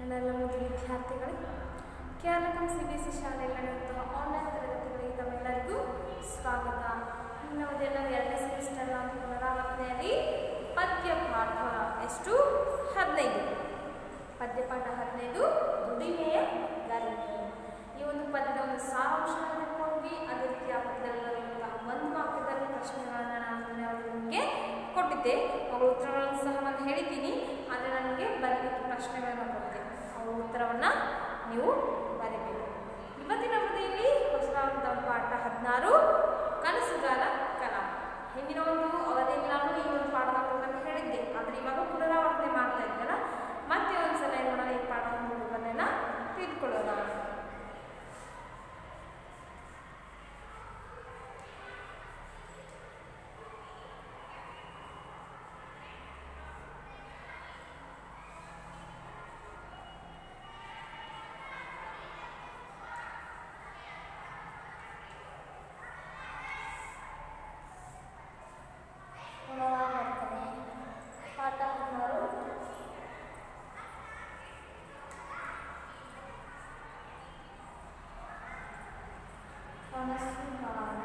ನನ್ನೆಲ್ಲ ಮುದ್ದು ವಿದ್ಯಾರ್ಥಿಗಳೇ ಕೇರಳಕಂ ಸಿ ಬಿ ಸಿ ಶಾಲೆಯಲ್ಲಿ ನಡೆಯುವಂತಹ ಆನ್ಲೈನ್ ತರಗತಿಗಳಿಗೆ ತಮ್ಮೆಲ್ಲರಿಗೂ ಸ್ವಾಗತ ನಮ್ಮದೆಲ್ಲ ಎರಡನೇ ಸೆಮಿಸ್ಟರ್ ಅಂತ ಪುನರಾವರ್ತನೆಯಲ್ಲಿ ಪದ್ಯ ಪಾಠ ಎಷ್ಟು ಹದಿನೈದು ಪದ್ಯಪಾಠ ಹದಿನೈದು ದುಡಿಮೆಯ ಗರಿಮೆ ಈ ಒಂದು ಪದ್ಯದ ಒಂದು ಸಾರಾಂಶವನ್ನು ತಿಳ್ಕೊಂಡ್ವಿ ಅದೇ ರೀತಿ ಆ ಪದ್ಯದಲ್ಲಿರುವಂತಹ ಒಂದು ವಾಕ್ಯದಲ್ಲಿ ಪ್ರಶ್ನೆಗಳನ್ನು ನಾನು ನಿನ್ನೆ ನಿಮಗೆ ಕೊಟ್ಟಿದ್ದೆ ಅವುಗಳ ಉತ್ತರಗಳನ್ನು ಸಹ ನಾನು ಹೇಳಿದ್ದೀನಿ ಆದರೆ ನನಗೆ ಬರಲಿಕ್ಕೆ ಪ್ರಶ್ನೆಗಳನ್ನು ಕೊಟ್ಟಿದ್ದೆ ಅವುಗಳ ಉತ್ತರವನ್ನು ನೀವು ಬರೀಬೇಕು ಇವತ್ತಿನ ಅವಧಿಯಲ್ಲಿ ಹೊಸದಾದಂತಹ ಪಾಠ ಹದಿನಾರು ಕನಸುಗಾರ ಕಲಾ ಹಿಂದಿನ ಒಂದು ಅವಧಿಯಲ್ಲಿ ನಾನು ಈ ಒಂದು ಪಾಠದ ಮೂಲಕ ಹೇಳಿದ್ದೆ ಆದರೆ ಇವಾಗ ಪುನರಾವರ್ತನೆ ಮಾಡ್ತಾ ಇದ್ದಲ್ಲ ಮತ್ತೆ ಒಂದ್ಸಲ ಏನು ಮಾಡೋಣ ಈ ಪಾಠದ ಮೂಲಕನೆಲ್ಲ ತಿಳ್ಕೊಳ್ಳೋಣ ಪುನರಾವರ್ತನೆ ಪಾಠ ಹದಿನಾರು ಕನಸುಗಾರ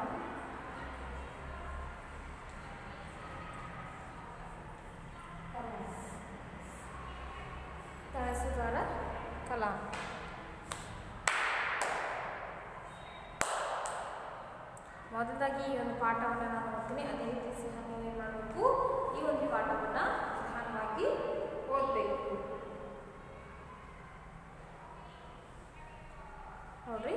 ಕಲಾ ಕನಸುಗಾರ ಕಲಾ ಮೊದಲಾಗಿ ಈ ಒಂದು ಪಾಠವನ್ನು ನಾನು ಓದ್ತೀನಿ ಅದೇ ರೀತಿ ಸಹ ನೀವು ಏನು ಮಾಡಬೇಕು ಈ ಒಂದು ಪಾಠವನ್ನು ನಿಧಾನವಾಗಿ ಓದಬೇಕು ನೋಡ್ರಿ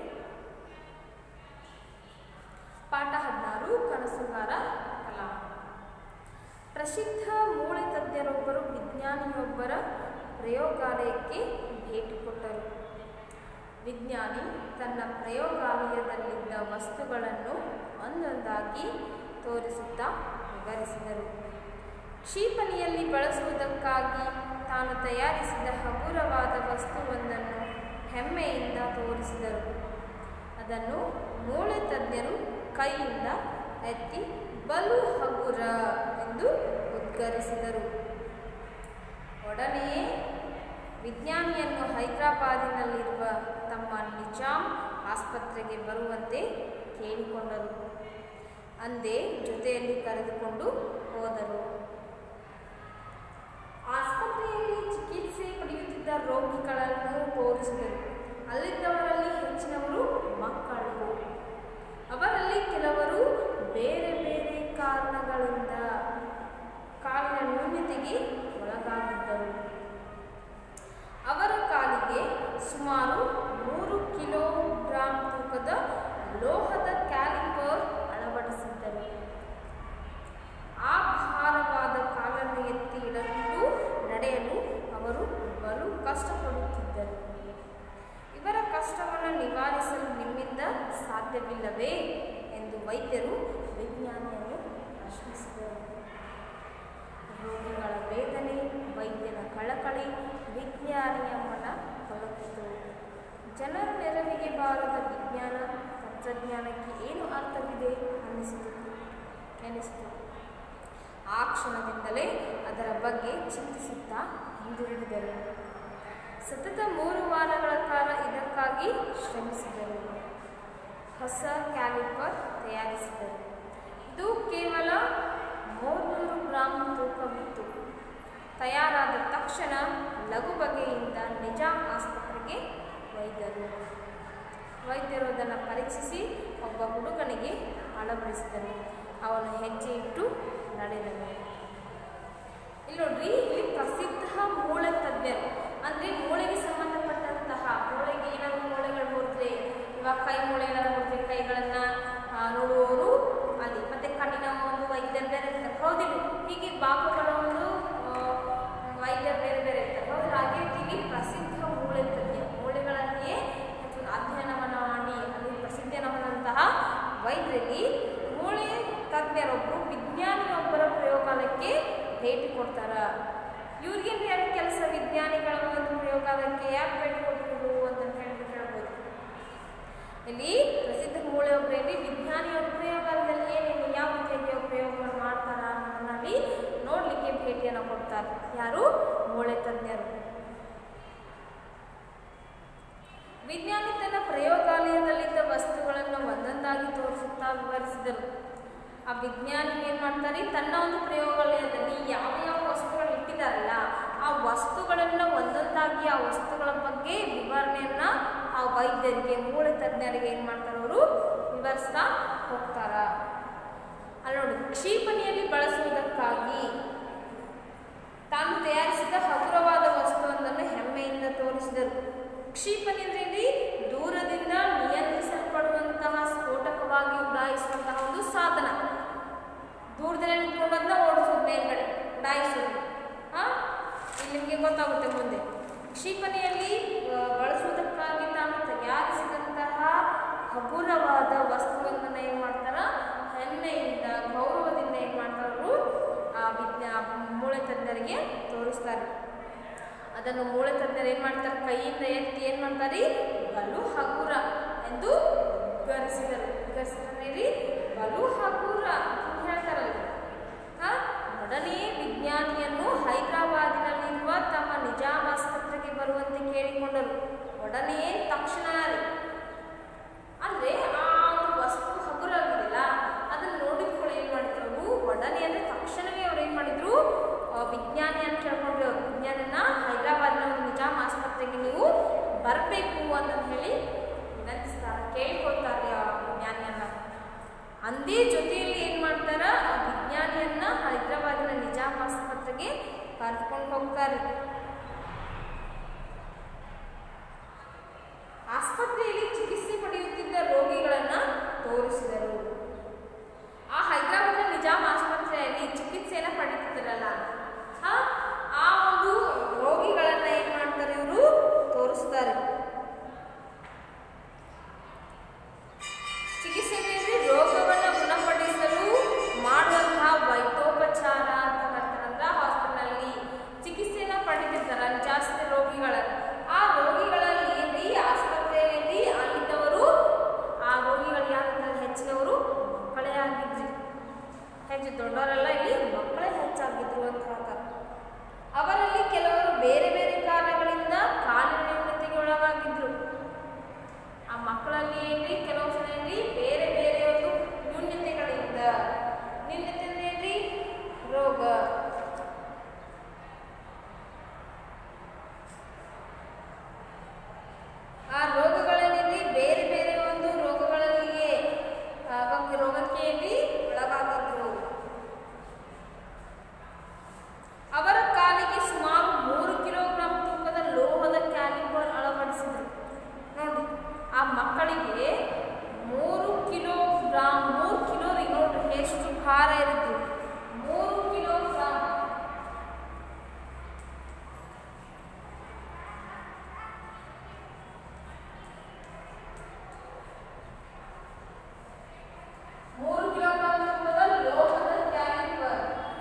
ಪಾಠ ಹದಿನಾರು ಕನಸುಗಾರ ಕಲಾ ಪ್ರಸಿದ್ಧ ಮೂಳೆ ತಜ್ಞರೊಬ್ಬರು ವಿಜ್ಞಾನಿಯೊಬ್ಬರ ಪ್ರಯೋಗಾಲಯಕ್ಕೆ ಭೇಟಿ ಕೊಟ್ಟರು ವಿಜ್ಞಾನಿ ತನ್ನ ಪ್ರಯೋಗಾಲಯದಲ್ಲಿದ್ದ ವಸ್ತುಗಳನ್ನು ಒಂದೊಂದಾಗಿ ತೋರಿಸುತ್ತಾ ವಿವರಿಸಿದರು ಕ್ಷಿಪಣಿಯಲ್ಲಿ ಬಳಸುವುದಕ್ಕಾಗಿ ತಾನು ತಯಾರಿಸಿದ ಹಗುರವಾದ ವಸ್ತುವೊಂದನ್ನು ಹೆಮ್ಮೆಯಿಂದ ತೋರಿಸಿದರು ಅದನ್ನು ಮೂಳೆ ತಜ್ಞರು ಕೈಯಿಂದ ಎತ್ತಿ ಬಲು ಹಗುರ ಎಂದು ಉದ್ಗರಿಸಿದರು ಒಡನೆಯೇ ವಿಜ್ಞಾನಿಯನ್ನು ಹೈದರಾಬಾದಿನಲ್ಲಿರುವ ತಮ್ಮ ನಿಜಾಮ್ ಆಸ್ಪತ್ರೆಗೆ ಬರುವಂತೆ ಕೇಳಿಕೊಂಡರು ಅಂದೇ ಜೊತೆಯಲ್ಲಿ ಕರೆದುಕೊಂಡು ಹೋದರು ಆಸ್ಪತ್ರೆಯಲ್ಲಿ ಚಿಕಿತ್ಸೆ ಪಡೆಯುತ್ತಿದ್ದ ರೋಗಿಗಳನ್ನು ತೋರಿಸಿದರು ಅಲ್ಲಿದ್ದವರಲ್ಲಿ ಹೆಚ್ಚಿನವರು ಮಕ್ಕಳು ಅವರಲ್ಲಿ ಕೆಲವರು ಬೇರೆ ಬೇರೆ ಕಾರಣಗಳಿಂದ ಕಾಲಿನ ನ್ಯೂನತೆಗೆ ಒಳಗಾಗಿದ್ದರು ಅವರ ಕಾಲಿಗೆ ಸುಮಾರು ನೂರು ಕಿಲೋಗ್ರಾಂ ತೂಕದ ಲೋಹದ ಕ್ಯಾಲಿಪರ್ ಅಳವಡಿಸಿದ್ದರು ಆ ಭಾರವಾದ ಕಾಲನ್ನು ಎತ್ತಿ ಇಡಲು ನಡೆಯಲು ಅವರು ಬಲು ಕಷ್ಟಪಡುತ್ತಿದ್ದರು ಇವರ ಕಷ್ಟವನ್ನು ನಿವಾರಿಸಲು ನಿಮ್ಮಿಂದ ಸಾಧ್ಯವಿಲ್ಲವೇ ಎಂದು ವೈದ್ಯರು ವಿಜ್ಞಾನಿಯನ್ನು ಪ್ರಶ್ನಿಸಿದರು ರೋಗಿಗಳ ವೇದನೆ ವೈದ್ಯನ ಕಳಕಳಿ ವಿಜ್ಞಾನಿಯ ಮನ ತಲುಪಿತು ಜನರ ನೆರವಿಗೆ ಬಾರದ ವಿಜ್ಞಾನ ತಂತ್ರಜ್ಞಾನಕ್ಕೆ ಏನು ಅರ್ಥವಿದೆ ಅನ್ನಿಸಿತು ಎನಿಸಿತು ಆ ಕ್ಷಣದಿಂದಲೇ ಅದರ ಬಗ್ಗೆ ಚಿಂತಿಸುತ್ತಾ ಹಿಂದಿರುಗಿದರು ಸತತ ಮೂರು ವಾರಗಳ ಕಾಲ ಇದಕ್ಕಾಗಿ ಶ್ರಮಿಸಿದರು ಹೊಸ ಕ್ಯಾಲಿಪರ್ ತಯಾರಿಸಿದರು ಇದು ಕೇವಲ ಮೂರ್ನೂರು ಗ್ರಾಂ ತೂಕವಿತ್ತು ತಯಾರಾದ ತಕ್ಷಣ ಲಘು ಬಗೆಯಿಂದ ನಿಜಾಮ್ ಆಸ್ಪತ್ರೆಗೆ ಒಯ್ದರು ವೈದ್ಯರು ಅದನ್ನು ಪರೀಕ್ಷಿಸಿ ಒಬ್ಬ ಹುಡುಗನಿಗೆ ಅಳವಡಿಸಿದರು ಅವನು ಹೆಜ್ಜೆ ಇಟ್ಟು ನಡೆದನು ಇಲ್ಲಿ ನೋಡ್ರಿ ಇಲ್ಲಿ ಪ್ರಸಿದ್ಧ ಮೂಳೆ ತಜ್ಞರು ಅಂದರೆ ಮೂಳೆಗೆ ಸಂಬಂಧಪಟ್ಟಂತಹ ಮೂಳೆಗೆ ಏನಾದರೂ ಮೂಳೆಗಳು ಮುರಿದ್ರೆ ಇವಾಗ ಕೈ ಮೂಳೆ ಏನಾದ್ರು ಮುರಿದ್ರೆ ಕೈಗಳನ್ನು ನೋಡುವವರು ಅಲ್ಲಿ ಮತ್ತೆ ಕಣ್ಣಿನ ಒಂದು ವೈದ್ಯರು ಬೇರೆ ಇರ್ತಾರೆ ಹೌದಿಲ್ಲ ಹೀಗೆ ಬಾಕುಗಳ ಒಂದು ವೈದ್ಯರು ಬೇರೆ ಬೇರೆ ಇರ್ತಾರೆ ಹೌದು ಹಾಗೆ ಇಲ್ಲಿ ಪ್ರಸಿದ್ಧ ಮೂಳೆ ತಜ್ಞ ಮೂಳೆಗಳಲ್ಲಿಯೇ ಅಧ್ಯಯನವನ್ನು ಮಾಡಿ ಅಲ್ಲಿ ಪ್ರಸಿದ್ಧನವನಂತಹ ವೈದ್ಯರಲ್ಲಿ ಮೂಳೆ ತಜ್ಞರೊಬ್ಬರು ವಿಜ್ಞಾನಿಯೊಬ್ಬರ ಪ್ರಯೋಗಾಲಯಕ್ಕೆ ಭೇಟಿ ಕೊಡ್ತಾರ ಇವ್ರಿಗೇನು ಹೇಳಿ ಕೆಲಸ ವಿಜ್ಞಾನಿಗಳ ಒಂದು ಪ್ರಯೋಗಾಲಯಕ್ಕೆ ಯಾಕೆ ಭೇಟಿ ಕೊಟ್ಟಿರು ಅಂತ ಹೇಳ್ಬಿಟ್ಟು ಹೇಳ್ಬೋದು ಇಲ್ಲಿ ಪ್ರಸಿದ್ಧ ಮೂಳೆ ಒಬ್ಬರಲ್ಲಿ ವಿಜ್ಞಾನಿಯವ್ರ ಪ್ರಯೋಗಾಲಯದಲ್ಲಿ ಏನೇನು ಯಾವ ರೀತಿಯಾಗಿ ಪ್ರಯೋಗವನ್ನು ಮಾಡ್ತಾರ ಅನ್ನೋದನ್ನಲ್ಲಿ ನೋಡಲಿಕ್ಕೆ ಭೇಟಿಯನ್ನು ಕೊಡ್ತಾರೆ ಯಾರು ಮೂಳೆ ತಜ್ಞರು ಆ ವಿಜ್ಞಾನಿ ಏನು ಮಾಡ್ತಾರೆ ತನ್ನ ಒಂದು ಪ್ರಯೋಗಾಲಯದಲ್ಲಿ ಯಾವ ಯಾವ ವಸ್ತುಗಳು ಇಟ್ಟಿದಾರಲ್ಲ ಆ ವಸ್ತುಗಳನ್ನ ಒಂದೊಂದಾಗಿ ಆ ವಸ್ತುಗಳ ಬಗ್ಗೆ ವಿವರಣೆಯನ್ನ ಆ ವೈದ್ಯರಿಗೆ ಮೂಳೆ ತಜ್ಞರಿಗೆ ಏನು ಮಾಡ್ತಾರೆ ಅವರು ವಿವರಿಸ್ತಾ ಹೋಗ್ತಾರ ಅಲ್ಲಿ ನೋಡಿ ಕ್ಷಿಪಣಿಯಲ್ಲಿ ಬಳಸುವುದಕ್ಕಾಗಿ ತಾನು ತಯಾರಿಸಿದ ಹಗುರವಾದ ವಸ್ತುವೊಂದನ್ನು ಹೆಮ್ಮೆಯಿಂದ ತೋರಿಸಿದರು ಕ್ಷಿಪಣಿ ಅಂದ್ರೆ ಇಲ್ಲಿ ದೂರದಿಂದ ನಿಯಂತ್ರಿಸಲ್ಪಡುವಂತಹ ಸ್ಫೋಟಕವಾಗಿ ಉಡಾಯಿಸುವಂತಹ ಒಂದು ಸಾಧನ ದೂರದಲ್ಲಿ ನಿಂತ್ಕೊಂಡನ್ನ ಓಡಿಸೋದು ಮೇಲ್ಗಡೆ ಉಡಾಯಿಸೋದು ಹಾ ಇಲ್ಲಿ ನಿಮಗೆ ಗೊತ್ತಾಗುತ್ತೆ ಮುಂದೆ ಕ್ಷಿಪಣಿಯಲ್ಲಿ ಆ, ಬಳಸುವುದಕ್ಕಾಗಿ ತಾನು ತಯಾರಿಸಿದಂತಹ ಹಗುರವಾದ ವಸ್ತುವೊಂದನ್ನು ಏನು ಮಾಡ್ತಾರ ಹೆಮ್ಮೆಯಿಂದ ಗೌರವದಿಂದ ಏನು ಮಾಡ್ತಾರೆ ಅವರು ಆ ವಿಜ್ಞಾ ಮೂಳೆ ತಜ್ಞರಿಗೆ ತೋರಿಸ್ತಾರೆ ಅದನ್ನು ಮೂಳೆ ತಜ್ಞರು ಏನು ಮಾಡ್ತಾರೆ ಕೈಯಿಂದ ಎತ್ತಿ ಏನು ಮಾಡ್ತಾರೆ ಬಲು ಹಗುರ ಎಂದು ವಿವರಿಸಿದರು ವಿವರಿಸಿದರೆ ಬಲು ಹಗುರ ಅಂತ ಹೇಳ್ತಾರಲ್ಲ ಆ, ಒಡನೆಯೇ ವಿಜ್ಞಾನಿಯನ್ನು ಹೈದರಾಬಾದಿನಲ್ಲಿರುವ ತಮ್ಮ ನಿಜಾಮ್ ಆಸ್ಪತ್ರೆಗೆ ಬರುವಂತೆ ಕೇಳಿಕೊಂಡರು ಒಡನೆಯೇ ತಕ್ಷಣ ರೀ. ಅಂದ್ರೆ ಆ ಒಂದು ವಸ್ತು ಹಗುರಾಗಿದೆಯಲ್ಲ ಅದನ್ನ ನೋಡಿದ ಕೂಡ ಏನ್ ಮಾಡಿದ್ರು ಅವರು ಒಡನೆ ಅಂದ್ರೆ ತಕ್ಷಣವೇ ಅವ್ರು ಏನ್ ಮಾಡಿದ್ರು ಆ, ವಿಜ್ಞಾನಿಯನ್ನು ಕೇಳ್ಕೊಂಡ್ರು ಅವ್ರು ವಿಜ್ಞಾನಿಯನ್ನ ಹೈದರಾಬಾದ್ನ ಒಂದು ನಿಜಾಮ್ ಆಸ್ಪತ್ರೆಗೆ ನೀವು ಬರಬೇಕು ಅಂತ ಹೇಳಿ ವಿನಂತಿಸ್ತಾರೆ ಕೇಳ್ಕೊಳ್ತಾರೆ ಆ ವಿಜ್ಞಾನಿಯನ್ನ ಅಂದೇ ಜೊತೆಯಲ್ಲಿ ಏನ್ ಮಾಡ್ತಾರ ಆ ವಿಜ್ಞಾನಿಯನ್ನ ಹೈದರಾಬಾದಿನ ನಿಜಾಮ್ ಆಸ್ಪತ್ರೆಗೆ ಕರ್ಕೊಂಡು ಹೋಗ್ತಾರೆ ಆಸ್ಪತ್ರೆಯಲ್ಲಿ ಚಿಕಿತ್ಸೆ ಪಡೆಯುತ್ತಿದ್ದ ರೋಗಿಗಳನ್ನ ತೋರಿಸಿದರು ಆ ಹೈದರಾಬಾದ್ನ ನಿಜಾಮ್ ಆಸ್ಪತ್ರೆಯಲ್ಲಿ ಚಿಕಿತ್ಸೆಯನ್ನ ಪಡೆಯುತ್ತಿದ್ದಾರಲ್ಲ ಆ ಆ ಒಂದು ರೋಗಿಗಳನ್ನ ಏನ್ ಮಾಡ್ತಾರೆ ಇವರು ತೋರಿಸ್ತಾರೆ ಚಿಕಿತ್ಸೆ ಅಂದ್ರೆ ರೋಗವನ್ನು ಗುಣಪಡಿಸಲು ಮಾಡುವಂತಹ ವೈದ್ಯೋಪಚಾರ ಅಂತ ಬರ್ತಾರಂದ್ರ ಹಾಸ್ಪಿಟಲ್ನಲ್ಲಿ ಚಿಕಿತ್ಸೆನ ಪಡೆದಿರ್ತಾರ ಜಾಸ್ತಿ ರೋಗಿಗಳನ್ನ ಆ ರೋಗಿಗಳಲ್ಲಿ ಏನ್ರಿ ಆಸ್ಪತ್ರೆಯಲ್ಲಿ ಅಲ್ಲಿದ್ದವರು ಆ ರೋಗಿಗಳು ಯಾಕಂದ್ರೆ ಹೆಚ್ಚಿನವರು ಮಕ್ಕಳೇ ಆಗಿದ್ರಿ ಹೆಚ್ಚು ದೊಡ್ಡವರೆಲ್ಲ ಇಲ್ಲಿ ಮಕ್ಕಳೇ ಹೆಚ್ಚಾಗಿದ್ರು ಅಂತ ಹೇಳ್ತಾರೆ ಅವರಲ್ಲಿ ಕೆಲವರು ಬೇರೆ ಬೇರೆ ಕಾರಣಗಳಿಂದ ಕಾಲಿನ ನ್ಯೂನತೆಗೆ ಒಳಗಾಗಿದ್ರು ಆ ಮಕ್ಕಳಲ್ಲಿ ಏನ್ರಿ ಕೆಲವು ಜನ ಏನ್ರಿ ಬೇರೆ ಬೇರೆ ಒಂದು ನ್ಯೂನ್ಯತೆಗಳಿಂದ ನ್ಯೂನ್ಯತೆ ಅಂದ್ರೆ ಏನ್ರಿ ರೋಗ ಆ ರೋಗಗಳೇನೇನ್ರಿ ಬೇರೆ ಬೇರೆ ಒಂದು ರೋಗಗಳಲ್ಲಿಯೇ ಆ, ಬಗ್ಗೆ ರೋಗಕ್ಕೆ ಏನ್ರಿ ಒಳಗಾಗಿದ್ರು ಅವರ ಕಾಲಿಗೆ ಸುಮಾರು ಮೂರು ಕಿಲೋಗ್ರಾಂ ತೂಕದ ಲೋಹದ ಕ್ಯಾಲಿಬರ್ ಅಳವಡಿಸಿದರು ನೋಡಿ ಆ ಮಕ್ಕಳಿಗೆ ಮೂರು ಕಿಲೋಗ್ರಾಂ ಮೂರು ಕಿಲೋ ರೀ ನೋಡ್ರಿ ಎಷ್ಟು ಭಾರ ಇರುತ್ತೆ ಮೂರು ಕಿಲೋಗ್ರಾಂ ಮೂರು ಕಿಲೋಗ್ರಾಂ ತೂಕದ ಲೋಹದ ಕ್ಯಾಲಿಬರ್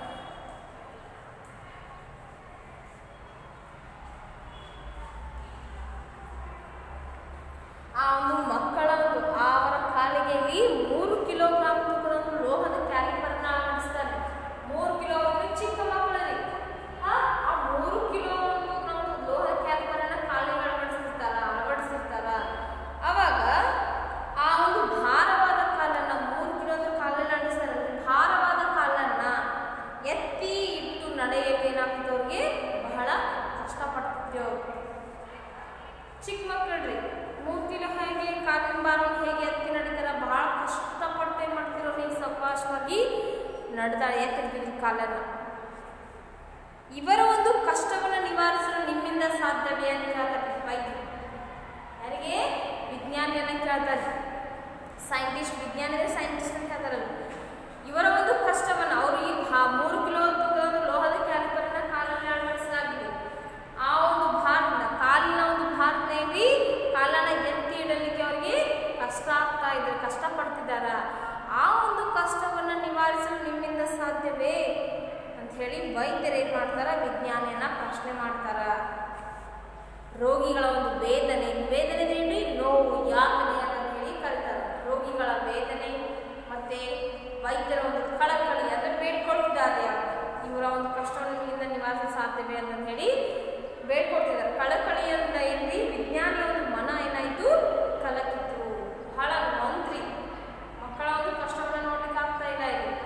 ಆ ಒಂದು ಮಕ್ಕಳ ಒಂದು ಅವರ ಕಾಲಿಗೆಯಲ್ಲಿ ಮೂರು ಕಿಲೋಗ್ರಾಂ ತೂಕದ ಒಂದು ಲೋಹದ ಕ್ಯಾಲಿಪರ್ನ ಅಳವಡಿಸ್ತಾರೆ ಮೂರು ಕಿಲೋ ಅಂದ್ರೆ ಚಿಕ್ಕ ಮಕ್ಕಳಲ್ಲಿ ಆ ಆ ಮೂರು ಕಿಲೋ ಒಂದು ನಾವು ಲೋಹದ ಕ್ಯಾಲಿಪರ್ನ ಕಾಲಿಗೆ ಅಳವಡಿಸಿರ್ತಾರ ಅಳವಡಿಸಿರ್ತಾರ ಅವಾಗ ಆ ಒಂದು ಭಾರವಾದ ಕಾಲನ್ನ ಮೂರು ಕಿಲೋ ಅಂದ್ರೆ ಕಾಲಲ್ಲಿ ಅಳಿಸ್ತಾರೆ ಭಾರವಾದ ಕಾಲನ್ನ ಎತ್ತಿ ಇಟ್ಟು ನಡೆಯಲು ಏನಾಗ್ತದೆ ಅವ್ರಿಗೆ ಬಹಳ ಕಷ್ಟಪಡ್ತಿದ್ರು ಅವ್ರು ಚಿಕ್ಕ ಮಕ್ಕಳ್ರಿ ಮೂರು ಕಿಲೋ ಹೇಗೆ ಕಾಲಿನ ಭಾರವನ್ನು ಹೇಗೆ ಎತ್ತಿ ನಡೀತಾರ ಬಹಳ ಕಷ್ಟಪಟ್ಟು ಏನು ಮಾಡ್ತಿರೋ ನೀವು ಸಾವಕಾಶವಾಗಿ ನಡೆದ ಎತ್ತಿರ್ತಿದ್ರಿ ಕಾಲನ್ನ ಇವರ ಒಂದು ಕಷ್ಟವನ್ನು ನಿವಾರಿಸಲು ನಿಮ್ಮಿಂದ ಸಾಧ್ಯವೇ ಅಂತ ಕೇಳ್ತಾರೆ ವೈದ್ಯರು ಯಾರಿಗೆ ವಿಜ್ಞಾನಿಯನ್ನ ಕೇಳ್ತಾರೆ ಸೈಂಟಿಸ್ಟ್ ವಿಜ್ಞಾನಿ ಅಂದ್ರೆ ಸೈಂಟಿಸ್ಟ್ ಅಂತ ಹೇಳ್ತಾರಲ್ಲ ಇವರ ಒಂದು ಕಷ್ಟವನ್ನು ಅವರು ಈ ಭಾ ಮೂರು ಕಿಲೋ ತೂಕದ ಒಂದು ಲೋಹದ ಕ್ಯಾಲಿಪರ್ನ ಕಾಲಲ್ಲಿ ಅಳವಡಿಸಲಾಗಿದೆ ಆ ಒಂದು ಭಾರನ ಕಾಲಿನ ಒಂದು ಭಾರನ ಏನ್ರಿ ಕಾಲನ್ನ ಎತ್ತಿ ಇಡಲಿಕ್ಕೆ ಅವರಿಗೆ ಕಷ್ಟ ಆಗ್ತಾ ಇದ್ದಾರೆ ಕಷ್ಟಪಡ್ತಿದ್ದಾರ ಆ ಒಂದು ಕಷ್ಟವನ್ನು ನಿವಾರಿಸಲು ನಿಮ್ಮಿಂದ ಸಾಧ್ಯವೇ ಅಂತ ಹೇಳಿ ವೈದ್ಯರು ಏನು ಮಾಡ್ತಾರ ವಿಜ್ಞಾನಿಯನ್ನ ಪ್ರಶ್ನೆ ಮಾಡ್ತಾರ ರೋಗಿಗಳ ಒಂದು ವೇದನೆ ವೇದನೆ ಏನ್ರಿ ನೋವು ಯಾತನೆ ಅಂತ ಹೇಳಿ ಕರೀತಾರೆ ರೋಗಿಗಳ ವೇದನೆ ಮತ್ತೆ ವೈದ್ಯರ ಒಂದು ಕಳಕಳಿ ಅಂದ್ರೆ ಬೇಡ್ಕೊಳ್ತಿದ್ದಾರೆ ಇವರ ಒಂದು ಕಷ್ಟವನ್ನು ನಿಮ್ಮಿಂದ ನಿವಾರಿಸಲು ಸಾಧ್ಯವೇ ಅಂತ ಹೇಳಿ ಬೇಡ್ಕೊಳ್ತಿದ್ದಾರೆ ಕಳಕಳಿಯಿಂದ ಏನ್ರಿ ವಿಜ್ಞಾನಿಯ ಒಂದು ಮನ ಏನಾಯ್ತು ಕಲಕಿತ್ತು ಬಹಳ ಮಂತ್ರಿ ಮಕ್ಕಳ ಒಂದು ಕಷ್ಟವನ್ನು ನೋಡ್ಲಿಕ್ಕೆ ಆಗ್ತಾ ಇಲ್ಲ ಇಲ್ಲಿ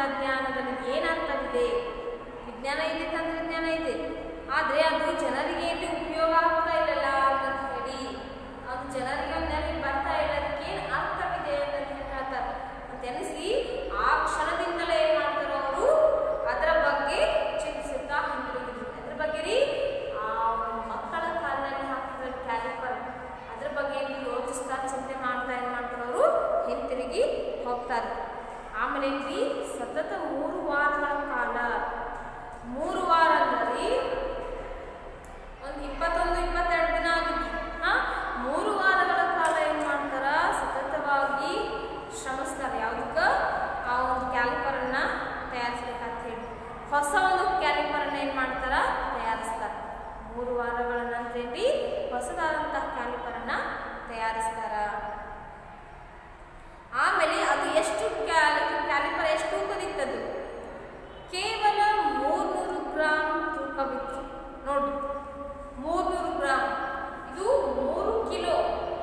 ತಂತ್ರಜ್ಞಾನದಲ್ಲಿ ಏನರ್ಥವಿದೆ ವಿಜ್ಞಾನ ಇದೆ ತಂತ್ರಜ್ಞಾನ ಇದೆ ಆದರೆ ಅದು ಜನರಿಗೆ ಏನು ಉಪಯೋಗ ಆಗ್ತಾ ಇಲ್ಲಲ್ಲ ಅಂತ ಹೇಳಿ ಅದು ಜನರಿಗೆ ಒಂದಲ್ಲಿ ಬರ್ತಾ ಇಲ್ಲ ಅದಕ್ಕೆ ಏನು ಅರ್ಥವಿದೆ ಅಂತ ಹೇಳ್ತಾರೆ ಅಂತ ಎನಿಸಿ ಆ ಕ್ಷಣದಿಂದಲೇ ಏನು ಮಾಡ್ತಾರೆ ಅವರು ಅದರ ಬಗ್ಗೆ ಚಿಂತಿಸುತ್ತಾ ಹಿಂತಿರುಗಿದ್ರು ಅದ್ರ ಬಗ್ಗೆ ರೀ ಆ ಮಕ್ಕಳ ಕಾಲಿನಲ್ಲಿ ಹಾಕಿದ ಕ್ಯಾಲಿಪರ್ ಅದ್ರ ಬಗ್ಗೆ ಏನು ಯೋಚಿಸ್ತಾ ಚಿಂತೆ ಮಾಡ್ತಾ ಏನು ಮಾಡ್ತಾರೆ ಅವರು ಹಿಂತಿರುಗಿ ಹೋಗ್ತಾರೆ ಆಮೇಲೆ ಇಲ್ಲಿ ಸತತ ಮೂರು ವಾರಗಳ ಕಾಲ ಮೂರು ವಾರ ಅಂದರೆ ಒಂದು ಇಪ್ಪತ್ತೊಂದು ಇಪ್ಪತ್ತೆರಡು ದಿನ ಆಗಿತ್ತು ಹಾ ಮೂರು ವಾರಗಳ ಕಾಲ ಏನು ಮಾಡ್ತಾರ ಸತತವಾಗಿ ಶ್ರಮಿಸ್ತಾರೆ ಯಾವುದಕ್ಕ ಆ ಒಂದು ಕ್ಯಾಲಿಪರನ್ನ ತಯಾರಿಸ್ಬೇಕಂತ ಹೇಳಿ ಹೊಸ ಒಂದು ಕ್ಯಾಲಿಪರನ್ನ ಏನು ಮಾಡ್ತಾರ ತಯಾರಿಸ್ತಾರೆ ಮೂರು ವಾರಗಳ ನಂತರ ಏನ್ರಿ ಹೊಸದಾದಂತಹ ಕ್ಯಾಲಿಪರನ್ನ ತಯಾರಿಸ್ತಾರ ಆಮೇಲೆ ಅದು ಎಷ್ಟು ಕ್ಯಾಲಿಪರ್ ಎಷ್ಟು ತೂಕದಿತ್ತದು ಕೇವಲ ಮೂರ್ನೂರು ಗ್ರಾಮ್ ತೂಕವಿತ್ತು ನೋಡಿ ಮೂರ್ನೂರು ಗ್ರಾಮ್ ಇದು ಮೂರು ಕಿಲೋ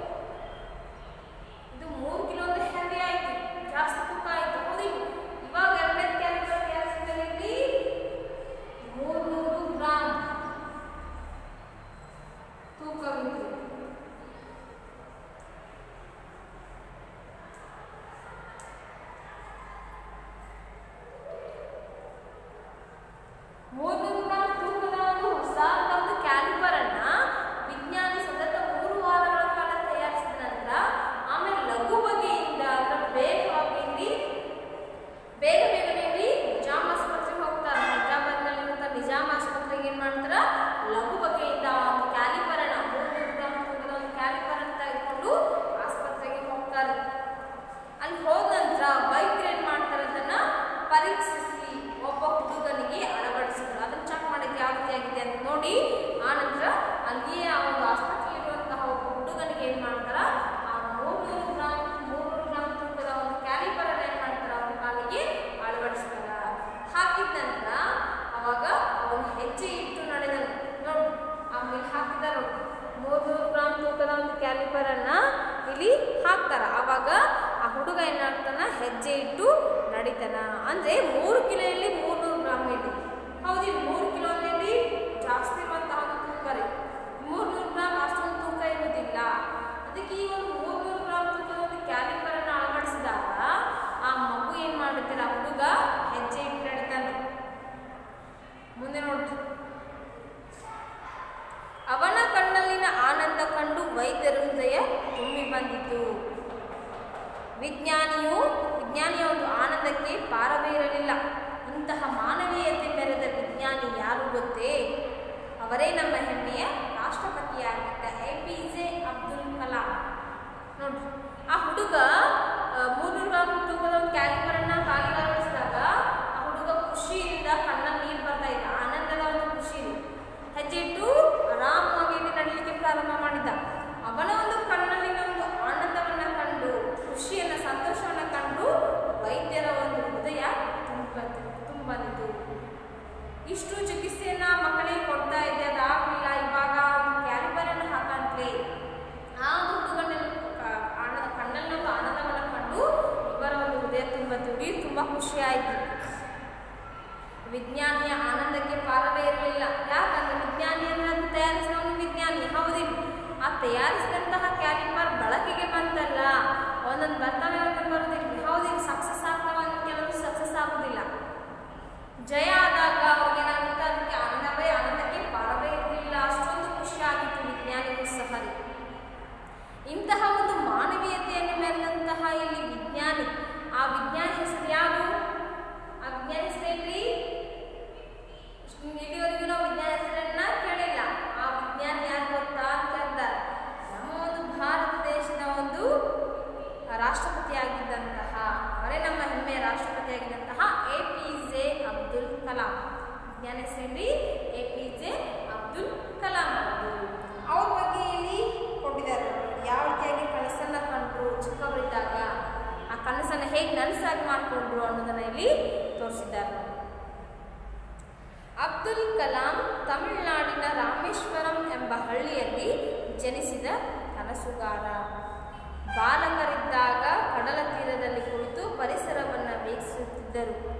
ಇದು ಮೂರು ಕಿಲೋ ಅಂದ್ರೆ ಹೆವಿ ಆಯ್ತು ಜಾಸ್ತಿ ತೂಕ ಆಯ್ತು ಹೌದಿಲ್ಲ ಇವಾಗ ಎರಡನೇ ಕ್ಯಾಲಿಪರ್ ತಯಾರಿಸಿದಲ್ಲಿ ಮೂರ್ನೂರು ಗ್ರಾಮ್ ತೂಕವಿತ್ತು ಮೂರ್ನೂರು ಗ್ರಾಮ್ ತೂಕದ ಒಂದು ಹೊಸ ಒಂದು ಕ್ಯಾಲಿಪರ್ ಅನ್ನ ವಿಜ್ಞಾನಿ ಸತತ ಮೂರು ವಾರಗಳ ಕಾಲ ತಯಾರಿಸಿದ ನಂತರ ಆಮೇಲೆ ಲಘು ಬಗೆಯಿಂದ ಅಂದ್ರೆ ಬೇಗವಾಗಿ ಬೇಗ ಬೇಗನೆ ನಿಜಾಮ್ ಆಸ್ಪತ್ರೆಗೆ ಹೋಗ್ತಾರೆ ಹೈದರಾಬಾದ್ನಲ್ಲಿರುವಂಥ ನಿಜಾಮ್ ಆಸ್ಪತ್ರೆಗೆ ಏನು ಮಾಡ್ತಾರ ಲಘು ಬಗೆಯಿಂದ ಆ ಒಂದು ಕ್ಯಾಲಿಪರ್ ಅನ್ನ ಮೂರ್ನೂರು ಗ್ರಾಮ್ ತೂಕದ ಒಂದು ಕ್ಯಾಲಿಪರ್ ಅಂತ ತೆಗೆದುಕೊಂಡು ಆಸ್ಪತ್ರೆಗೆ ಹೋಗ್ತಾರೆ ಅಲ್ಲಿ ಹೋದ ನಂತರ ವೈದ್ಯರು ಏನ್ ಮಾಡ್ತಾರೆ ಅದನ್ನ ಪರೀಕ್ಷಿಸಿ ಒಬ್ಬ ಹುಡುಗನಿಗೆ ಅಳವಡಿಸಿದ್ರು ಅದನ್ನ ಚೆಕ್ ಮಾಡಕ್ಕೆ ಯಾವ ರೀತಿ ಆಗಿದೆ ಅಂತ ನೋಡಿ ಆ ನಂತರ ಅಲ್ಲಿಯೇ ಆ ಒಂದು ಆಸ್ಪತ್ರೆಯಲ್ಲಿರುವಂತಹ ಒಬ್ಬ ಹುಡುಗನಿಗೆ ಏನ್ ಮಾಡ್ತಾರ ಆ ಮೂರ್ನೂರು ಗ್ರಾಮ್ ಮೂರ್ನೂರು ಗ್ರಾಮ್ ತೂಕದ ಒಂದು ಕ್ಯಾಲಿಪರ್ ಅನ್ನ ಏನ್ ಮಾಡ್ತಾರ ಅವನ ಕಾಲಿಗೆ ಅಳವಡಿಸ್ತಾರ ಹಾಕಿದ ನಂತರ ಅವಾಗ ಅವನು ಹೆಜ್ಜೆ ಇಟ್ಟು ನಡೆದನು ನೋಡು ಆಮೇಲೆ ಹಾಕಿದ ನೋಡು ಮೂರ್ನೂರು ಗ್ರಾಮ್ ತೂಕದ ಒಂದು ಕ್ಯಾಲಿಪರ್ ಅನ್ನ ಇಲ್ಲಿ ಹಾಕ್ತಾರ ಅವಾಗ ಆ ಹುಡುಗ ಏನಾಗ್ತಾನ ಹೆಜ್ಜೆ ಇಟ್ಟು ನಡಿತಾನ ಅಂದ್ರೆ ಮೂರು ಕಿಲೋಯಲ್ಲಿ ಮೂರ್ನೂರು ಗ್ರಾಮ್ ಇದೆ ಹೌದು ಮೂರು ಕಿಲೋ ಅಂದ್ರೆ ಜಾಸ್ತಿ ಇರುವಂತಹ ಒಂದು ತೂಕ ರೀ ಮೂರ್ನೂರು ಗ್ರಾಮ್ ಅಷ್ಟೊಂದು ತೂಕ ಇರುವುದಿಲ್ಲ ಅದಕ್ಕೆ ಈ ಒಂದು ಮೂರ್ನೂರು ಗ್ರಾಮ್ ತೂಕದ ಒಂದು ಕ್ಯಾಲಿಪರ್ ಅನ್ನ ಅಳವಡಿಸಿದಾಗ ಆ ಮಗು ಏನ್ ಮಾಡುತ್ತಾರೆ ಆ ಹುಡುಗ ಹೆಜ್ಜೆ ಇಟ್ಟು ನಡಿತಾನೆ ಮುಂದೆ ನೋಡ್ರಿ ಅವನ ಕಣ್ಣಲ್ಲಿನ ಆನಂದ ಕಂಡು ವೈದ್ಯರ ಹೃದಯ ತುಂಬಿ ಬಂದಿತು ವಿಜ್ಞಾನಿಯು ವಿಜ್ಞಾನಿಯ ಒಂದು ಆನಂದಕ್ಕೆ ಪಾರವೇ ಇರಲಿಲ್ಲ ಇಂತಹ ಮಾನವೀಯತೆ ಮೆರೆದ ವಿಜ್ಞಾನಿ ಯಾರು ಗೊತ್ತೇ ಅವರೇ ನಮ್ಮ ಹೆಮ್ಮೆಯ ರಾಷ್ಟ್ರಪತಿಯಾಗಿದ್ದ A P J Abdul Kalam ನೋಡ್ರಿ ಆ ಹುಡುಗ ಮೂರ್ನೂರು ಗ್ರಾಮ್ ತೂಕದ ಒಂದು ಕ್ಯಾಲಿಪರನ್ನ ಕಾಲಿಗೆ ಅಳವಡಿಸಿದಾಗ ಆ ಹುಡುಗ ಖುಷಿಯಿಂದ ಕಣ್ಣಲ್ಲಿ ನೀರು ಬರ್ತಾ ಇದ್ದ ಆನಂದದ ಒಂದು ಖುಷಿ ಹೆಜ್ಜೆ ಇಟ್ಟು ಆರಾಮವಾಗಿ ಇಲ್ಲಿ ನಡೀಲಿಕ್ಕೆ ಪ್ರಾರಂಭ ಮಾಡಿದ್ದ ಅವನ ಒಂದು ಕಣ್ಣಲ್ಲಿನ ಒಂದು ಆನಂದವನ್ನ ಕಂಡು ಖುಷಿಯನ್ನ ಸಂತೋಷವನ್ನ ಕಂಡು ವೈದ್ಯರ ಒಂದು ಹೃದಯ ತುಂಬ ತುಂಬಂದಿತು ಇಷ್ಟು ಚಿಕಿತ್ಸೆಯನ್ನ ಮಕ್ಕಳಿಗೆ ಕೊಡ್ತಾ ಇದ್ದೆ ಅದಾಗಲಿಲ್ಲ ಇವಾಗ ಒಂದು ಕ್ಯಾಲಿಪರನ್ನು ಹಾಕಂತ್ಲೆ ಆ ಹುಡುಗನ ಆನಂದ ಕಣ್ಣಲ್ಲಿ ಒಂದು ಆನಂದವನ್ನ ಕಂಡು ಇವರ ಒಂದು ಹೃದಯ ತುಂಬ ತುಡಿ ತುಂಬ ಖುಷಿ ಆಯಿತು ವಿಜ್ಞಾನಿಯ ಆನಂದಕ್ಕೆ ಪಾರವೇ ಇರಲಿಲ್ಲ ಯಾಕಂದ್ರೆ ವಿಜ್ಞಾನಿ ಅಂದ್ರೆ ಅದನ್ನ ತಯಾರಿಸಿದವನು ವಿಜ್ಞಾನಿ ಹೌದಿಲ್ಲ ಆ ತಯಾರಿಸಿದಂತಹ ಕ್ಯಾಲಿಪರ್ ಬಳಕೆಗೆ ಬಂತಲ್ಲ ಒಂದೊಂದು ಬರ್ತವೆ ಒಂದೊಂದು ಬರೋದಿಲ್ಲ ಹೌದಿಲ್ಲ ಸಕ್ಸಸ್ ಆಗ್ತಾವ ಕೆಲವರು ಸಕ್ಸಸ್ ಆಗೋದಿಲ್ಲ ಜಯ ಆದಾಗ ಅವ್ರಿಗೆ ಏನಾಗುತ್ತೆ ಅದಕ್ಕೆ ಆನಂದವೇ ಆನಂದಕ್ಕೆ ಪಾರವೇ ಇರಲಿಲ್ಲ ಅಷ್ಟೊಂದು ಖುಷಿ ಆಗಿತ್ತು ವಿಜ್ಞಾನಿಗೂ ಸಹ ರೀ. ಇಂತಹ ಒಂದು ಮಾನವೀಯತೆಯನ್ನು ಮೆರೆದಂತಹ ಇಲ್ಲಿ ವಿಜ್ಞಾನಿ ಆ ವಿಜ್ಞಾನಿ ಹೆಸರು ಯಾರು ಆ ವಿಜ್ಞಾನಿ ಹೆಸರೇನ್ರಿ ಇಲ್ಲಿವರೆಗೂ ನಾವು ವಿಜ್ಞಾನ ಹೆಸರನ್ನ ಕೇಳಿಲ್ಲ ಆ ವಿಜ್ಞಾನಿ ಯಾರು ಗೊತ್ತಾ ಅಂತ ಕೇಳ್ತಾರೆ ನಮ್ಮ ಒಂದು ಭಾರತ ದೇಶದ ಒಂದು ರಾಷ್ಟ್ರಪತಿಯಾಗಿದ್ದಂತಹ ಅವರೇ ನಮ್ಮ ಹೆಮ್ಮೆಯ ರಾಷ್ಟ್ರಪತಿಯಾಗಿದ್ದಂತಹ A P J Abdul Kalam ವಿಜ್ಞಾನ ಹೆಸರೇನ್ರಿ A P J Abdul Kalam ಅವರು ಅವ್ರ ಬಗ್ಗೆ ಇಲ್ಲಿ ಕೊಟ್ಟಿದ್ದಾರೆ ಯಾವ ರೀತಿಯಾಗಿ ಕನಸನ್ನ ಕಂಡ್ರು ಚಿಕ್ಕವರಿದ್ದಾಗ ಆ ಕನಸನ್ನ ಹೇಗೆ ನನಸಾಗಿ ಮಾಡಿಕೊಂಡ್ರು ಅನ್ನೋದನ್ನ ಇಲ್ಲಿ ತೋರಿಸಿದ್ದಾರೆ ಅಬ್ದುಲ್ ಕಲಾಂ ತಮಿಳುನಾಡಿನ ರಾಮೇಶ್ವರಂ ಎಂಬ ಹಳ್ಳಿಯಲ್ಲಿ ಜನಿಸಿದ ಕನಸುಗಾರ ಬಾಲಕರಿದ್ದಾಗ ಕಡಲ ತೀರದಲ್ಲಿ ಕುಳಿತು ಪರಿಸರವನ್ನು ವೀಕ್ಷಿಸುತ್ತಿದ್ದರು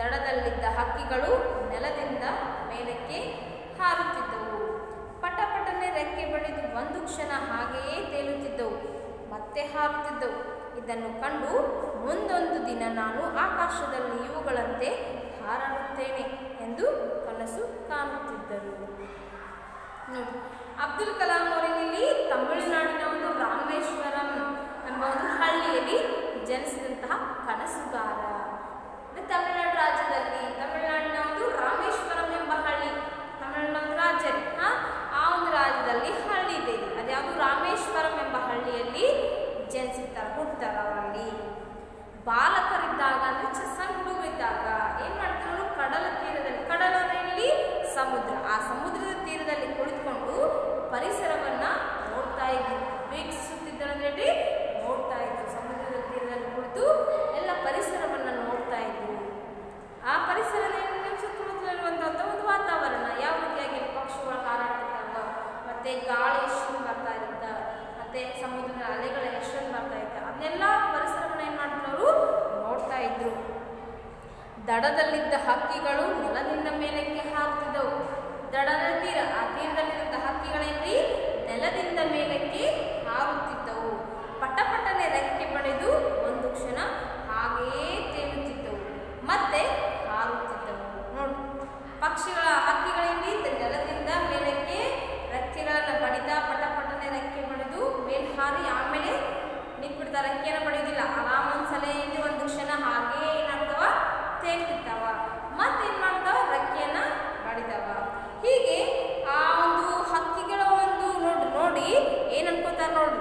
ದಡದಲ್ಲಿದ್ದ ಹಕ್ಕಿಗಳು ನೆಲದಿಂದ ಮೇಲಕ್ಕೆ ಹಾರುತ್ತಿದ್ದವು ಪಟ ಪಟನೆ ರೆಕ್ಕೆ ಬಡಿದು ಒಂದು ಕ್ಷಣ ಹಾಗೆಯೇ ತೇಲುತ್ತಿದ್ದವು ಮತ್ತೆ ಹಾರುತ್ತಿದ್ದವು ಇದನ್ನು ಕಂಡು ಮುಂದೊಂದು ದಿನ ನಾನು ಆಕಾಶದಲ್ಲಿ ಇವುಗಳಂತೆ ಹಾರಾಡುತ್ತೇನೆ ಎಂದು ಕನಸು ಕಾಣುತ್ತಿದ್ದರು ನೋಡಿ ಅಬ್ದುಲ್ ಕಲಾಂ ಅವರಲ್ಲಿ ತಮಿಳುನಾಡಿನ ಒಂದು ರಾಮೇಶ್ವರಂ ಎಂಬ ಒಂದು ಹಳ್ಳಿಯಲ್ಲಿ ಜನಿಸಿದಂತಹ ಕನಸುಗಾರ ಅಂದ್ರೆ ತಮಿಳುನಾಡು ರಾಜ್ಯದಲ್ಲಿ ತಮಿಳುನಾಡಿನ ಒಂದು ರಾಮೇಶ್ವರಂ ಎಂಬ ಹಳ್ಳಿ ತಮಿಳುನಾಡು ರಾಜ್ಯ ಆ ಆ ಒಂದು ರಾಜ್ಯದಲ್ಲಿ ಹಳ್ಳಿ ಇದೆ ಇದು. ಅದ್ಯಾವುದು ರಾಮೇಶ್ವರಂ ಎಂಬ ಹಳ್ಳಿಯಲ್ಲಿ ಜನಿಸಿರ್ತಾರೆ ಹುಡ್ತಾರ ಅವರಲ್ಲಿ ಬಾಲಕರಿದ್ದಾಗ ಅಂದ್ರೆ ಚ- ಸಣ್ಣ ಹುಡುಗರಿದ್ದಾಗ ಏನ್ ಮಾಡ್ತಾರೆ ಅವ್ರು ಕಡಲ ತೀರದಲ್ಲಿ ಕಡಲ ಅಂದ್ರೆ ಇಲ್ಲಿ ಸಮುದ್ರ ಆ ಸಮುದ್ರದ ತೀರದಲ್ಲಿ ಕುಳಿತುಕೊಂಡು ಪರಿಸರವನ್ನ ನೋಡ್ತಾ ಇದ್ರು ವೀಕ್ಷಿಸುತ್ತಿದ್ದರು ಅಂದ್ರೆ ಹೇಳಿ ನೋಡ್ತಾ ಇದ್ರು ಸಮುದ್ರದ ತೀರದಲ್ಲಿ ಕುಳಿತು ಎಲ್ಲ ಪರಿಸರವನ್ನ ನೋಡ್ತಾ ಇದ್ರು ಆ ಪರಿಸರದ ನಮ್ಮ ಸುತ್ತಮುತ್ತಲಿರುವಂತಹ ಒಂದು ವಾತಾವರಣ ಯಾವ ರೀತಿಯಾಗಿ ಪಕ್ಷಿಗಳು ಹಾರಾಡ್ತಿರ್ತಾವ ಮತ್ತೆ ಗಾಳಿ ಎಷ್ಟೊಂದು ಬರ್ತಾ ಇರುತ್ತ ಮತ್ತೆ ಸಮುದ್ರದ ಅಲೆಗಳು ಎಷ್ಟೊಂದು ಬರ್ತಾ ಇತ್ತ ಅದನ್ನೆಲ್ಲ ಪರಿಸರವನ್ನ ಏನ್ ಮಾಡಿದ್ರು ಅವರು ನೋಡ್ತಾ ಇದ್ರು ದಡದಲ್ಲಿದ್ದ ಹಕ್ಕಿಗಳು ನೆಲದಿಂದ ಮೇಲಕ್ಕೆ ಹಾರುತ್ತಿದ್ದವು ದಡದ ತೀರ ಆ ತೀರದಲ್ಲಿದ್ದ ಹಕ್ಕಿಗಳೇನ್ರಿ ನೆಲದಿಂದ ಮೇಲಕ್ಕೆ ಹಾರುತ್ತಿದ್ದವು ಪಟಪಟನೆ ರೆಕ್ಕೆ ಪಡೆದು ಒಂದು ಕ್ಷಣ ಹಾಗೆಯೇ ತೇಲುತ್ತಿದ್ದವು ಮತ್ತೆ ಹಾರುತ್ತಿದ್ದವು ನೋಡಿ ಪಕ್ಷಿಗಳ ಹಕ್ಕಿಗಳೇನ್ರಿ ನೆಲದಿಂದ ಮೇಲಕ್ಕೆ ರೆಕ್ಕೆಗಳನ್ನು ಬಡಿದ ಪಟಪಟನೆ ರೆಕ್ಕೆ ಬಡಿದು ಮೇಲ್ ಹಾರಿ ಆಮೇಲೆ ನಿಂತ್ಬಿಡ್ತಾವ ರೆಕ್ಕೆನ ಬಡಿಯೋದಿಲ್ಲ ಆರಾಮ ಒಂದ್ಸಲ ಏನ್ರಿ ಒಂದು ಕ್ಷಣ ಹಾಗೇ ಏನಾಗ್ತಾವ ತೇಲ್ತಿರ್ತಾವ ಮತ್ತೇನ್ ಮಾಡ್ತಾವ ರೆಕ್ಕೆಯನ್ನ ಬಡಿತಾವ ಹೀಗೆ ಆ ಒಂದು ಹಕ್ಕಿಗಳ ಒಂದು ನೋಡಿ ನೋಡಿ ಏನ್ ಅನ್ಕೋತಾರ ನೋಡಿ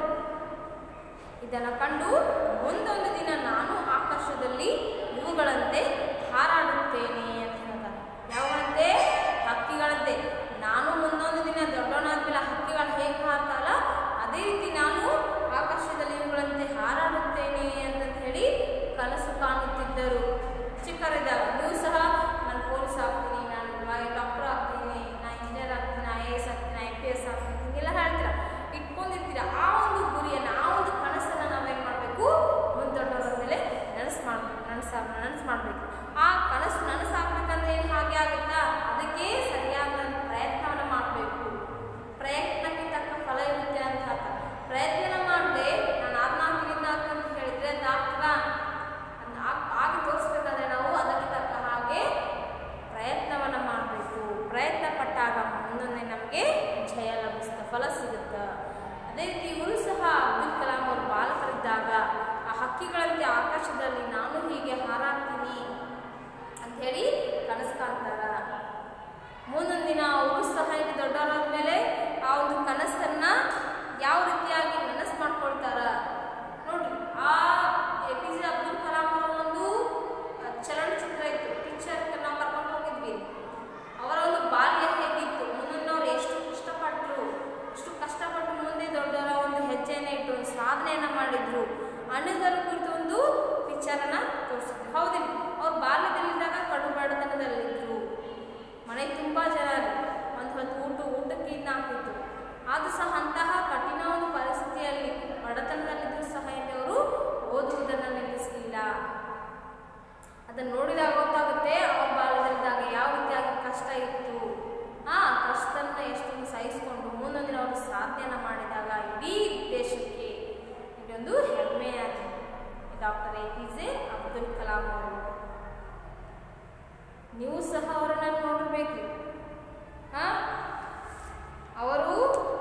ಇದನ್ನ ಕಂಡು ಮುಂದೊಂದು ದಿನ ನಾನು ಆಕಾಶದಲ್ಲಿ ಇವುಗಳಂತೆ ಹಾರಾಡುತ್ತೇನೆ ಅಂತ ಹೇಳ್ತಾರೆ ಯಾವಂತೆ ಹಕ್ಕಿಗಳಂತೆ ನಾನು ಮುಂದೊಂದು ದಿನ ದೊಡ್ಡವನಾದ್ಮೇಲೆ ಹಕ್ಕಿಗಳು ಹೇಗೆ ಹಾರ್ತಾರಲ್ಲ ಅದೇ ರೀತಿ ನಾನು ಆಕಾಶದಲ್ಲಿ ಇವುಗಳಂತೆ ಹಾರಾಡುತ್ತೇನೆ ಅಂತ ಹೇಳಿ ಕನಸು ಕಾಣುತ್ತಿದ್ದರು ಚಿಕ್ಕರಿದ್ದಾಗ ನೀವು ಸಹ ನಾನು ಪೊಲೀಸ್ ಆಗ್ತೀನಿ ನಾನು ಡಾಕ್ಟರ್ ಆಗ್ತೀನಿ ನಾ ಇಂಜಿನಿಯರ್ ಆಗ್ತೀನಿ ಐ ಎ ಎಸ್ ಆಗ್ತೀನಿ ಐ ಪಿ ಎಸ್ ಆಗ್ತೀನಿ ಹಿಂಗೆಲ್ಲ ಹೇಳ್ತೀರಾ ಇಟ್ಕೊಂಡಿರ್ತೀರ ಆ ಒಂದು ಗುರಿಯನ್ನು ಆ ಒಂದು ಕನಸನ್ನು ನಾವೇನು ಮಾಡಬೇಕು ಮುಂದೆ ದೊಡ್ಡವರ ಮೇಲೆ ನನಸು ಮಾಡಬೇಕು ನನಸ ನನಸು ಮಾಡಬೇಕು ಆ ಕನಸು ನನಸಾಗಬೇಕಂದ್ರೆ ಏನು ಹಾಗೆ ಆಗುತ್ತಾ ಅದಕ್ಕೆ ಸರಿಯಾದ ಪ್ರಯತ್ನವನ್ನು ಮಾಡಬೇಕು ಪ್ರಯತ್ನಕ್ಕೆ ತಕ್ಕ ಫಲ ಇರುತ್ತೆ ಅಂತ ಹೇಳ್ತಾರೆ ಪ್ರಯತ್ನ ಮಾಡದೆ ನಾನು ಆತ್ಮಾರ್ಥಿಯಿಂದ ಅಂತ ಹೇಳಿದ್ರೆ ಅದು ಆಗ್ತದಾ ಅದ್ನ ಆಗ್- ಆಗಿ ತೋರಿಸ್ಬೇಕಾದ್ರೆ ನಾವು ಅದಕ್ಕೆ ತಕ್ಕ ಹಾಗೆ ಪ್ರಯತ್ನವನ್ನು ಮಾಡಬೇಕು ಪ್ರಯತ್ನ ಪಟ್ಟಾಗ ಮುಂದೊಂದೇ ನಮಗೆ ಜಯ ಲಭಿಸುತ್ತೆ ಫಲ ಸಿಗುತ್ತೆ ಅದೇ ರೀತಿ ಇವರು ಸಹ ಅಬ್ದುಲ್ ಕಲಾಂ ಅವರು ಬಾಲಕರಿದ್ದಾಗ ಆ ಹಕ್ಕಿಗಳಂತೆ ಆಕಾಶದಲ್ಲಿ ನಾನು ಹೀಗೆ ಹಾರಾಡ್ತೀನಿ ಅಂಥೇಳಿ ಕನಸು ಕಾಣ್ತಾರ ಮುಂದೊಂದು ದಿನ ಅವರು ಸಹ ಇಲ್ಲಿ ದೊಡ್ಡವರಾದ್ಮೇಲೆ ಆ ಒಂದು ಕನಸನ್ನ ಯಾವ ರೀತಿಯಾಗಿ ನನಸು ಮಾಡ್ಕೊಳ್ತಾರ ನೋಡ್ರಿ ಆ A P J Abdul Kalam ಅವರ ಒಂದು ಆ, ಚಲನಚಿತ್ರ ಇತ್ತು ಪಿಕ್ಚರ್ ನಾವು ಕರ್ಕೊಂಡು ಹೋಗಿದ್ವಿ ಅವರ ಒಂದು ಬಾಲ್ಯ ಹೇಗಿತ್ತು ಮುಂದೊಂದು ಅವ್ರು ಎಷ್ಟು ಕಷ್ಟಪಟ್ಟರು ಎಷ್ಟು ಕಷ್ಟಪಟ್ಟು ಮುಂದೆ ದೊಡ್ಡವರ ಒಂದು ಹೆಜ್ಜೆಯನ್ನು ಇಟ್ಟು ಒಂದು ಸಾಧನೆಯನ್ನ ಮಾಡಿದ್ರು ಅನ್ನೋದರ ಕುರಿತು ಒಂದು ಪಿಕ್ಚರನ್ನ ತೋರಿಸಿದ್ರು ಹೌದಿಲ್ಲ ಅವ್ರು ಬಾಲ್ಯದಲ್ಲಿದ್ದಾಗ ಕಡು ಬಡತನದಲ್ಲಿದ್ರು ಮನೆ ತುಂಬ ಜನ ಒಂದು ಹೊತ್ತು ಊಟ ಊಟಕ್ಕೆ ಇನ್ನು ಆಗ್ತಿತ್ತು ಆದರೂ ಸಹ ಅಂತಹ ಕಠಿಣ ಒಂದು ಪರಿಸ್ಥಿತಿಯಲ್ಲಿ ಬಡತನದಲ್ಲಿದ್ದರೂ ಸಹ ಇಲ್ಲಿ ಅವರು ಓದುವುದನ್ನು ನಿಲ್ಲಿಸಲಿಲ್ಲ ಅದನ್ನು ನೋಡಿದಾಗ ಗೊತ್ತಾಗುತ್ತೆ ಅವ್ರ ಬಾಲ್ಯದಲ್ಲಿದ್ದಾಗ ಯಾವ ರೀತಿಯಾಗಿ ಕಷ್ಟ ಇತ್ತು ಆ ಕಷ್ಟನ ಎಷ್ಟೊಂದು ಸಹಿಸಿಕೊಂಡು ಮುಂದೊಂದಿನ ಅವರು ಸಾಧನೆಯನ್ನ ಮಾಡಿದಾಗ ಇಡೀ ದೇಶಕ್ಕೆ ಇದೊಂದು ಹೆಮ್ಮೆಯಾಗಿದೆ doctor A P J Abdul Kalam ಅವರು ನೀವು ಸಹ ಅವರನ್ನ ನೋಡಿರ್ಬೇಕು ಹಾ ಅವರು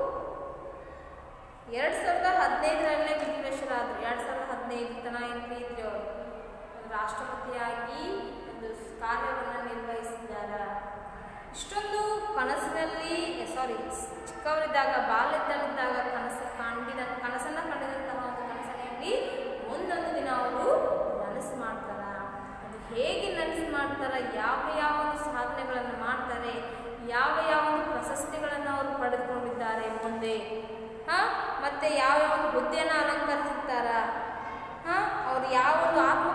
ಎರಡು ಸಾವಿರದ ಹದಿನೈದರಲ್ಲೇ ವಿಧಿವಶರಾದರು ಎರಡು ಸಾವಿರದ ಹದಿನೈದು ತನ ಎಲ್ಲಿ ಇದ್ರು ಅವರು ಒಂದು ರಾಷ್ಟ್ರಪತಿಯಾಗಿ ಒಂದು ಕಾರ್ಯವನ್ನು ನಿರ್ವಹಿಸಿದ್ದಾರೆ ಇಷ್ಟೊಂದು ಕನಸಿನಲ್ಲಿ ಸಾರಿ ಚಿಕ್ಕವರಿದ್ದಾಗ ಬಾಲ್ಯದಲ್ಲಿದ್ದಾಗ ಕನಸು ಕಂಡಿದ ಕನಸನ್ನ ಕಂಡಿದಂತಹ ಒಂದು ಕನಸನೆಯಲ್ಲಿ ಮುಂದೊಂದು ದಿನ ಅವರು ನನಸು ಮಾಡ್ತಾರ ಅದು ಹೇಗೆ ನನಸು ಮಾಡ್ತಾರ ಯಾವ ಯಾವ ಒಂದು ಸಾಧನೆಗಳನ್ನು ಮಾಡ್ತಾರೆ ಯಾವ ಯಾವ ಒಂದು ಪ್ರಶಸ್ತಿಗಳನ್ನು ಅವರು ಪಡೆದುಕೊಂಡಿದ್ದಾರೆ ಮುಂದೆ ಹಾ ಮತ್ತೆ ಯಾವ ಯಾವ ಒಂದು ಹುದ್ದೆಯನ್ನು ಅಲಂಕರಿಸಿರ್ತಾರ ಹಾ ಅವ್ರು ಯಾವ ಒಂದು ಆತ್ಮ